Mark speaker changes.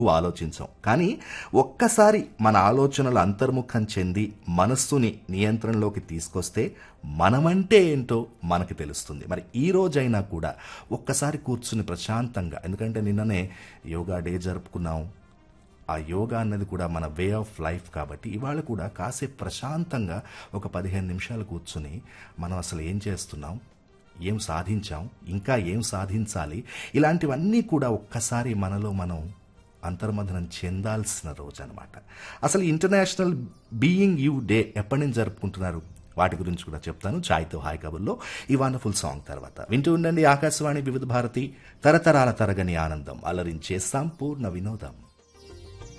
Speaker 1: ఆలోచించాం కానీ ఒక్కసారి మన ఆలోచనలు అంతర్ముఖం చెంది మనస్సుని నియంత్రణలోకి తీసుకొస్తే మనమంటే ఏంటో మనకి తెలుస్తుంది మరి ఈ రోజైనా కూడా ఒక్కసారి కూర్చుని ప్రశాంతంగా ఎందుకంటే నిన్ననే యోగా డే జరుపుకున్నాం ఆ యోగా అన్నది కూడా మన వే ఆఫ్ లైఫ్ కాబట్టి ఇవాళ కూడా కాసేపు ప్రశాంతంగా ఒక పదిహేను నిమిషాలు కూర్చుని మనం అసలు ఏం చేస్తున్నాం ఏం సాధించాం ఇంకా ఏం సాధించాలి ఇలాంటివన్నీ కూడా ఒక్కసారి మనలో మనం అంతర్మథనం చెందాల్సిన రోజు అనమాట అసలు ఇంటర్నేషనల్ బీయింగ్ యూ డే ఎప్పటి నుంచి జరుపుకుంటున్నారు వాటి గురించి కూడా చెప్తాను ఛాయ్తో హాయ్ కబుర్లో ఈ వండర్ఫుల్ సాంగ్ తర్వాత వింటూ ఉండండి ఆకాశవాణి వివిధ భారతి తరతరాల తరగని ఆనందం అలరించే సంపూర్ణ వినోదం